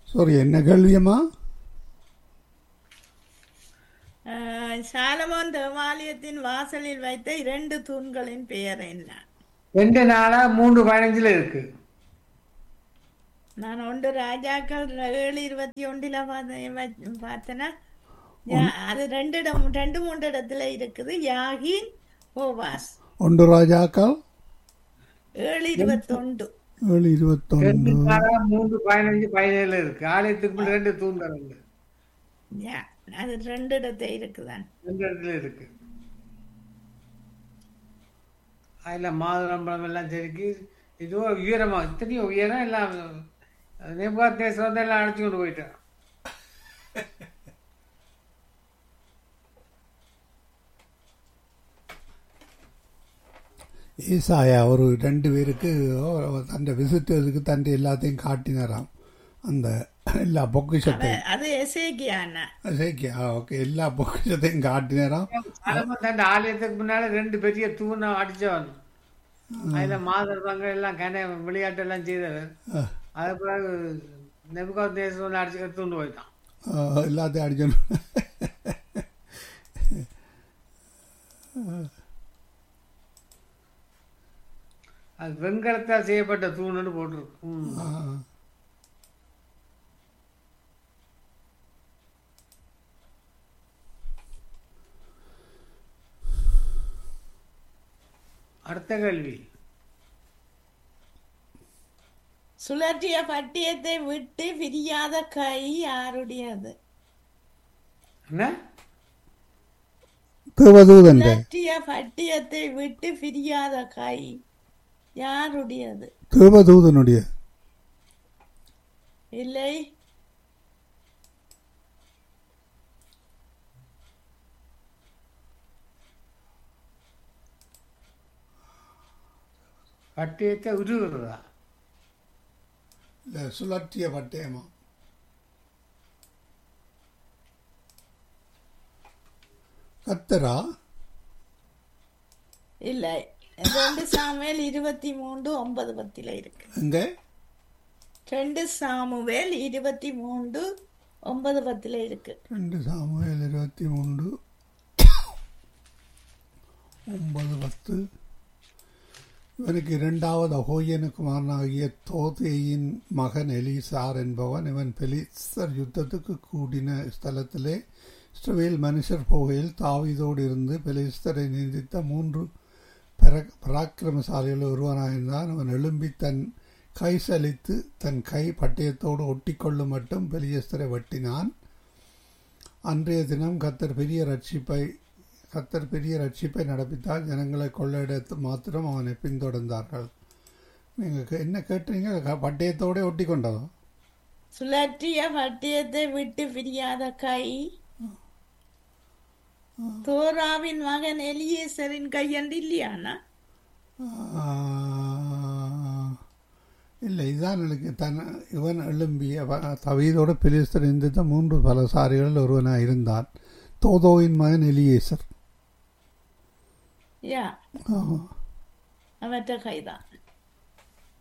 Sorry என்ன கேள்வியம்மா ஆஹ், Solomon தேவாலயத்தின் வாசலில் வைத்த இரண்டு தூண்களின் பெயர் என்ன ரெண்டு நாளா மூன்று பதினஞ்சுல இருக்கு நான் ஒன்று ராஜாக்கள் ஏழு இருபத்தி ஒன்றில் பார்த்தேன் பார்த்தேன்னா யா- அது ரெண்டு இடம் ரெண்டு மூன்று இடத்துல இருக்குது யாகின் ஓவாஸ் ஒன்று ராஜாக்கள் ஏழு இருபத்தொண்டு ஏழு ரெண்டு இருபத்தொன்று நாளா மூன்று பதினஞ்சு பதினேழுல இருக்கு ஆலயத்துக்கு முன்னாடி ரெண்டு தூண்கள் உண்டு யா அது ரெண்டு இடத்துல இருக்குதான் ரெண்டு இடத்துல இருக்கு அதில் மாதுளம்பழம் எல்லாம் செதுக்கி இதுவும் உயரமா இத்தனையும் உயரம் எல்லாம் நேபாள் தேசம் வந்து எல்லாம் அழைச்சி கொண்டு போயிட்டேன் ஈசாயா ஒரு ரெண்டு பேருக்கு தன் விசிட்டருக்கு தன் எல்லாத்தையும் காட்டினாராம் அந்த எல்லா பொக்கிஷத்தையும் அது எசேக்கியானா சேக்கியா ஓகே எல்லா பொக்கிஷத்தையும் காட்டினாராம் சாலமன் தன் ஆலயத்துக்கு முன்னால ரெண்டு பெரிய தூணை அடிச்சவன் அதுல மாதுளம்பழங்கள் எல்லாம் கன விளையாட்டு எல்லாம் செய்தவர் அஹ், அது பிறகு நெபுகாத் தேசம் வந்து அடிச்சு எடுத்து கொண்டு போயிட்டான் அஹ், எல்லாத்தையும் அடிச்சணும் அது வெண்கலத்தால் செய்யப்பட்ட தூணுன்னு போட்டிருக்கு ம். ஆஹ். அடுத்த கேள்வி சுழற்றிய பட்டியத்தை விட்டு பிரியாத கை யாருடையது என்ன தேவதூதன் சுழற்றிய பட்டியத்தை விட்டு பிரியாத கை யாருடையது தேவதூதனுடைய இல்லை பட்டியத்தை உருவுறதா இல்லை சுழற்றிய பட்டயமா கத்தரா இல்லை ரெண்டு சாமுவேல் இருபத்தி மூன்று ஒன்பது பத்தில இருக்கு எங்க ரெண்டு சாமுவேல் இருபத்தி மூன்று ஒன்பது பத்தில இருக்கு ரெண்டு சாமுவேல் இருபத்தி மூன்று ஒன்பது பத்து இவனுக்கு இரண்டாவது அகோயனுக்கு மகனாகிய தோதேயின் மகன் எலிசார் என்பவன் இவன் பெலிஸ்தர் யுத்தத்துக்கு கூடின ஸ்தலத்திலே இஸ்ரவேல் மனுஷர் போகையில் தாவீதோடு இருந்து பெலிஸ்தரை நிந்தித்த மூன்று பர- பராக்கிரமசாலிகள் ஒருவனாயிருந்தான் அவன் எழும்பி தன் கை சலித்து தன் கை பட்டயத்தோடு ஒட்டிக்கொள்ளும் மட்டும் பெலியஸ்தரை வெட்டினான் அன்றைய தினம் கத்தர் பெரிய ரட்சிப்பை கத்தர் பெரிய ரட்சிப்பை நடப்பித்தால் ஜனங்களை கொள்ளையிடத்து மாத்திரம் அவனை பின்தொடர்ந்தார்கள் நீங்கள் என்ன கேட்டீங்க க- பட்டயத்தோடே ஒட்டி கொண்டதோ சுழற்றிய பட்டியத்தை விட்டு பிரியாத கை தோராவின் மகன் எலியேசரின் கையண்டு இல்லையானா ஆஹ், இல்லை இதுதான் எனக்கு தன் இவன் எழும்பிய வ- தவீதோட பெலிஸ்தர் இந்த மூன்று பலசாரிகள் ஒருவனாக இருந்தான் தோதோவின் மகன் எலியேசர் யா ஆஹ். அவற்ற கைதான்